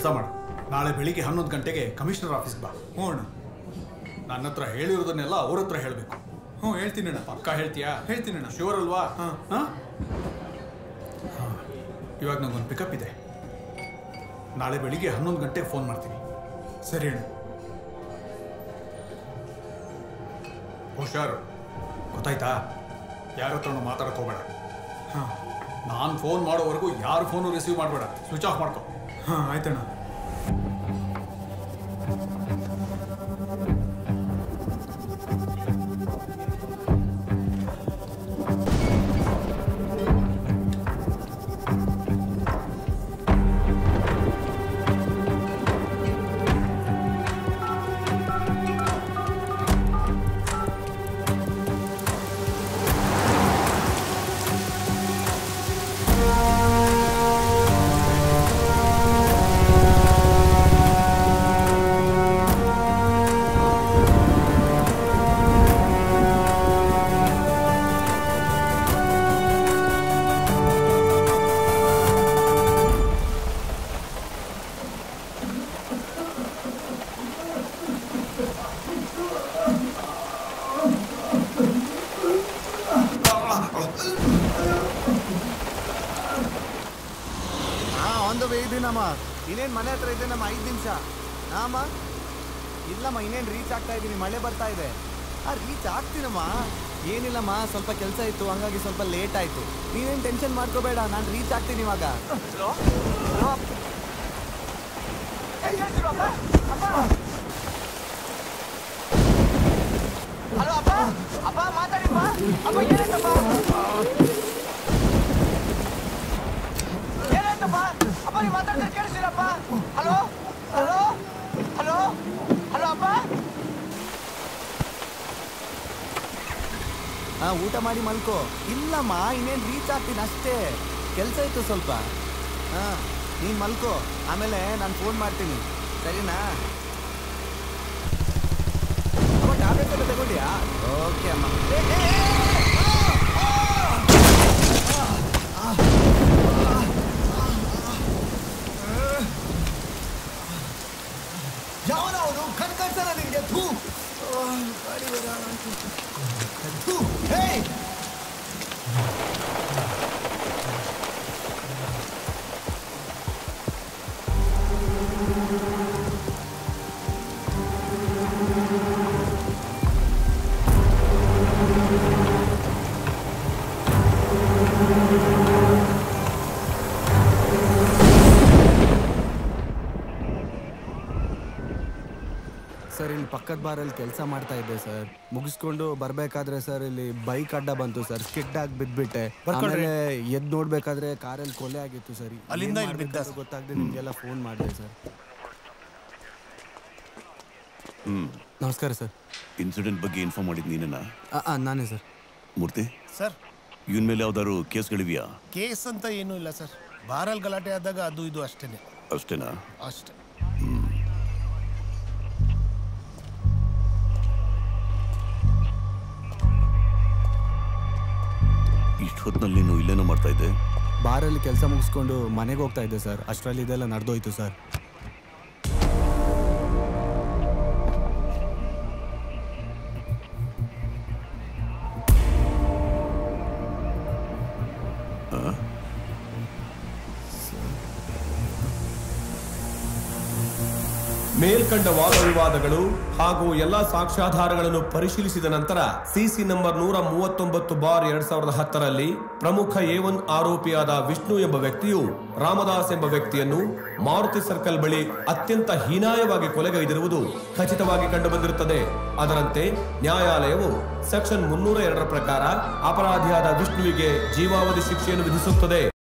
ಕೆಲಸ ಮಾಡು ನಾಳೆ ಬೆಳಿಗ್ಗೆ ಹನ್ನೊಂದು ಗಂಟೆಗೆ ಕಮಿಷನರ್ ಆಫೀಸ್ಗೆ ಬಾ ಹ್ಞೂ ಅಣ್ಣ ನನ್ನ ಹತ್ರ ಹೇಳಿರೋದನ್ನೆಲ್ಲ ಅವ್ರ ಹತ್ರ ಹೇಳಬೇಕು ಹ್ಞೂ ಹೇಳ್ತೀನಿ ಅಣ್ಣ ಪಕ್ಕ ಹೇಳ್ತೀಯಾ ಹೇಳ್ತೀನಿ ಅಣ್ಣ ಶೂರ್ ಅಲ್ವಾ ಹಾಂ ಹಾಂ ಇವಾಗ ನಂಗೊಂದು ಪಿಕಪ್ ಇದೆ ನಾಳೆ ಬೆಳಿಗ್ಗೆ ಹನ್ನೊಂದು ಗಂಟೆಗೆ ಫೋನ್ ಮಾಡ್ತೀನಿ ಸರಿ ಅಣ್ಣ ಹುಷಾರು ಗೊತ್ತಾಯ್ತಾ ಯಾರ ಹತ್ರನೂ ಮಾತಾಡಕ್ ಹೋಗ್ಬೇಡ ಹಾಂ ನಾನು ಫೋನ್ ಮಾಡೋವರೆಗೂ ಯಾರು ಫೋನು ರಿಸೀವ್ ಮಾಡಬೇಡ ಸ್ವಿಚ್ ಆಫ್ ಮಾಡ್ಕೊ ಹಾಂ ಆಯ್ತಣ್ಣ ಹಾ ಆನ್ ದ ವೇ ಇದ್ದೀನಮ್ಮ ಇನ್ನೇನು ಮನೆ ಹತ್ರ ಇದ್ದೇನಮ್ಮ ಐದು ನಿಮಿಷ ಹಾಂ ಇಲ್ಲಮ್ಮ ಇನ್ನೇನು ರೀಚ್ ಆಗ್ತಾ ಇದ್ದೀನಿ ಮಳೆ ಬರ್ತಾ ಇದೆ ಆ ರೀಚ್ ಆಗ್ತೀನಮ್ಮ ಏನಿಲ್ಲಮ್ಮ ಸ್ವಲ್ಪ ಕೆಲಸ ಇತ್ತು ಹಂಗಾಗಿ ಸ್ವಲ್ಪ ಲೇಟ್ ಆಯಿತು ನೀನೇನು ಟೆನ್ಷನ್ ಮಾಡ್ಕೋಬೇಡ ನಾನು ರೀಚ್ ಆಗ್ತೀನಿ ಇವಾಗ ಹಲೋ ಅಪ್ಪ ಅಪ್ಪ ಮಾತಾಡಿಪ್ಪ ಅಪ್ಪ ಏನಾಯ್ತಪ್ಪ ಏನಾಯ್ತಪ್ಪ ಅಪ್ಪ ನೀವು ಮಾತಾಡ್ತಾರೆ ಕೇಳಿಸ್ತೀರಪ್ಪ ಹಲೋ ಹಲೋ ಹಲೋ ಹಲೋ ಅಪ್ಪ ಹಾಂ ಊಟ ಮಾಡಿ ಮಲ್ಕೋ ಇಲ್ಲಮ್ಮ ಇನ್ನೇನು ರೀಚ್ ಆಗ್ತೀನಿ ಅಷ್ಟೇ ಕೆಲಸ ಇತ್ತು ಸ್ವಲ್ಪ ಹಾಂ ನೀನು ಮಲ್ಕೋ ಆಮೇಲೆ ನಾನು ಫೋನ್ ಮಾಡ್ತೀನಿ ಸರಿನಾ ಅಮ್ಮ ಟ್ಯಾಬ್ಲೆಟ್ ಎಲ್ಲ ತಗೊಂಡಿಯಾ ಓಕೆ ಅಮ್ಮ ಏ, ಏ, ಏ, ಯಾವನ ಅವನು ಕಣ್ ಕಾಣ್ಸಲ್ಲ ನಿನ್ಗೆ ಥೂ ಥೂ ಹೇಯ್ ಸರ್ ಇಲ್ಲಿ ಪಕ್ಕದ ಬಾರಲ್ಲಿ ಕೆಲಸ ಮಾಡ್ತಾ ಇದ್ದೆ ಸರ್ ಮುಗಿಸ್ಕೊಂಡು ಬರ್ಬೇಕಾದ್ರೆ ಸರ್ ಇಲ್ಲಿ ಬೈಕ್ ಅಡ್ಡ ಬಂತು ಸರ್ ಸ್ಕಿಡ್ ಆಗಿ ಬಿದ್ಬಿಟ್ಟೆ ಆಮೇಲೆ ಎದ್ ನೋಡ್ಬೇಕಾದ್ರೆ ಕಾರಲ್ಲಿ ಕೊಲೆ ಆಗಿತ್ತು ಸರ್ ಅಲ್ಲಿಂದ ಇಲ್ಲಿ ಬಿದ್ದ ಮಾಡ್ಬೇಕಂತ ಗೊತ್ತಾಗದೆ ನಿಮ್ಗೆಲ್ಲ ಫೋನ್ ಮಾಡಿದೆ ಸರ್ ನಮಸ್ಕಾರ ಸರ್ ಇನ್ಸಿಡೆಂಟ್ ಬಗ್ಗೆ ಇನ್ಫಾರ್ಮ್ ಮಾಡಿದ್ ನೀನೇನಾ ಆ, ಆ, ನಾನೇ ಸರ್ ಮೂರ್ತಿ ಸರ್ ಇವನ್ ಮೇಲೆ ಯಾವ್ದಾದ್ರು ಕೇಸ್ಗಳಿವ್ಯಾ ಕೇಸ್ ಅಂತ ಏನೂ ಇಲ್ಲ ಸರ್ ಬಾರಲ್ಲಿ ಗಲಾಟೆ ಆದಾಗ ಅದು ಇದು ಅಷ್ಟೇನೆ ಅಷ್ಟೇನಾ ಅಷ್ಟೇ ಇಷ್ಟು ಹೊತ್ತಿನಲ್ಲಿ ನೀನು ಇಲ್ಲೇನೋ ಮಾಡ್ತಾ ಇದ್ದೆ ಬಾರಲ್ಲಿ ಕೆಲಸ ಮುಗಿಸ್ಕೊಂಡು ಮನೆಗೆ ಹೋಗ್ತಾ ಇದ್ದೆ ಸರ್ ಅಷ್ಟರಲ್ಲಿ ಇದೆಲ್ಲ ನಡೆದೋಯ್ತು ಸರ್ ಮೇಲ್ಕಂಡ ವಾದ ವಿವಾದಗಳು ಹಾಗೂ ಎಲ್ಲಾ ಸಾಕ್ಷ್ಯಾಧಾರಗಳನ್ನು ಪರಿಶೀಲಿಸಿದ ನಂತರ ಸಿಸಿ ನಂಬರ್ ನೂರ ಮೂವತ್ತೊಂಬತ್ತು ಬಾರ್ ಎರಡ್ ಸಾವಿರದ ಹತ್ತರಲ್ಲಿ ಪ್ರಮುಖ ಎ ಒನ್ ಆರೋಪಿಯಾದ ವಿಷ್ಣು ಎಂಬ ವ್ಯಕ್ತಿಯು ರಾಮದಾಸ್ ಎಂಬ ವ್ಯಕ್ತಿಯನ್ನು ಮಾರುತಿ ಸರ್ಕಲ್ ಬಳಿ ಅತ್ಯಂತ ಹೀನಾಯವಾಗಿ ಕೊಲೆಗೈದಿರುವುದು ಖಚಿತವಾಗಿ ಕಂಡುಬಂದಿರುತ್ತದೆ ಅದರಂತೆ ನ್ಯಾಯಾಲಯವು ಸೆಕ್ಷನ್ ಮುನ್ನೂರ ಎರಡರ ಪ್ರಕಾರ ಅಪರಾಧಿಯಾದ ವಿಷ್ಣುವಿಗೆ ಜೀವಾವಧಿ ಶಿಕ್ಷೆಯನ್ನು ವಿಧಿಸುತ್ತದೆ